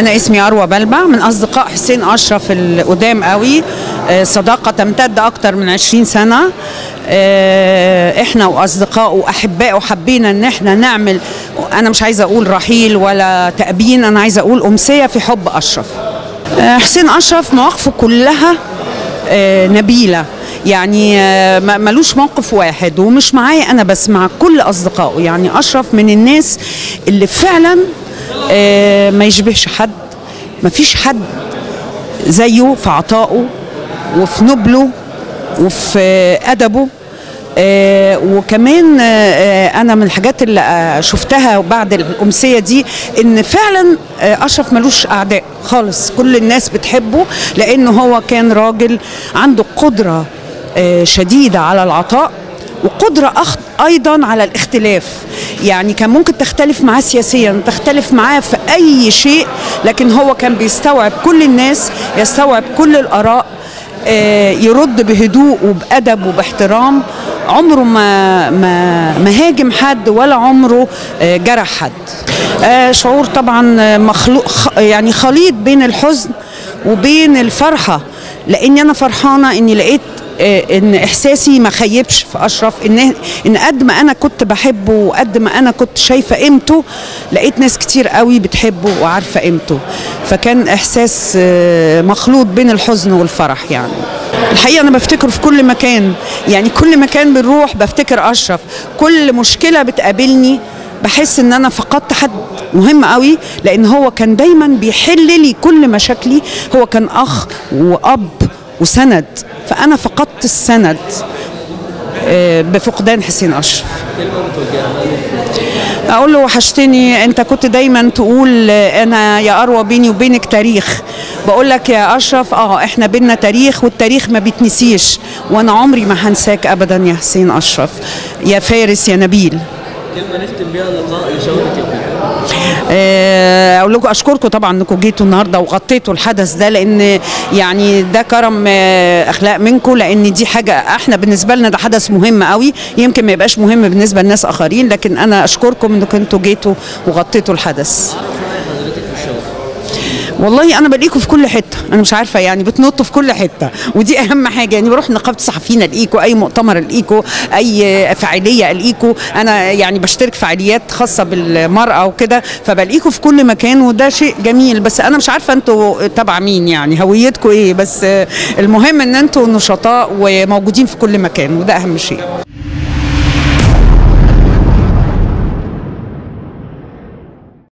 أنا اسمي أروى بلبع من أصدقاء حسين أشرف القدام قوي آه، صداقة تمتد أكتر من 20 سنة آه، إحنا وأصدقاء وأحباء وحبينا إن إحنا نعمل أنا مش عايزة أقول رحيل ولا تأبين أنا عايزة أقول أمسية في حب أشرف آه، حسين أشرف مواقفه كلها آه، نبيلة يعني آه، ما- ملوش موقف واحد ومش معايا أنا بس مع كل أصدقائه يعني أشرف من الناس اللي فعلا آه، ما يشبهش حد ما فيش حد زيه في عطائه وفي نبله وفي آه، أدبه آه وكمان آه آه، انا من الحاجات اللي آه شفتها بعد الامسيه دي ان فعلا آه اشرف ملوش اعداء خالص كل الناس بتحبه لانه هو كان راجل عنده قدره آه شديده على العطاء وقدرة أخ... أيضا على الاختلاف يعني كان ممكن تختلف معاه سياسيا تختلف معاه في أي شيء لكن هو كان بيستوعب كل الناس يستوعب كل الآراء آه، يرد بهدوء وبأدب وباحترام عمره ما ما ما هاجم حد ولا عمره آه، جرح حد آه، شعور طبعا آه، مخلوق خ- يعني خليط بين الحزن وبين الفرحة لأني أنا فرحانة إني لقيت آه، ان احساسي ما خيبش في اشرف ان ان قد ما انا كنت بحبه وقد ما انا كنت شايفه قيمته لقيت ناس كتير قوي بتحبه وعارفه قيمته فكان احساس آه، مخلوط بين الحزن والفرح يعني الحقيقه انا بفتكره في كل مكان يعني كل مكان بنروح بفتكر اشرف كل مشكله بتقابلني بحس ان انا فقدت حد مهم قوي لان هو كان دايما بيحل لي كل مشاكلي هو كان اخ واب وسند فانا فقدت السند آه، بفقدان حسين اشرف اقول له وحشتني انت كنت دايما تقول آه، انا يا اروى بيني وبينك تاريخ بقول لك يا اشرف اه احنا بينا تاريخ والتاريخ ما بيتنسيش وانا عمري ما هنساك ابدا يا حسين اشرف يا فارس يا نبيل كلمة نختم بيها اللقاء لشهرة الفيلم آه، اقول لكم اشكركم طبعا انكم جيتوا النهارده وغطيتوا الحدث ده لان يعني ده كرم آه، اخلاق منكم لان دي حاجه احنا بالنسبه لنا ده حدث مهم قوي يمكن ما يبقاش مهم بالنسبه لناس اخرين لكن انا اشكركم انكم انتوا جيتوا وغطيتوا الحدث حضرتك في الشغل والله انا بلاقيكم في كل حته انا مش عارفه يعني بتنطوا في كل حته ودي اهم حاجه يعني بروح نقابه الصحفيين الاقيكوا اي مؤتمر الاقيكوا اي فعاليه الاقيكوا انا يعني بشترك فعاليات خاصه بالمراه وكده فبلاقيكوا في كل مكان وده شيء جميل بس انا مش عارفه انتوا تبع مين يعني هويتكم ايه بس المهم ان انتوا نشطاء وموجودين في كل مكان وده اهم شيء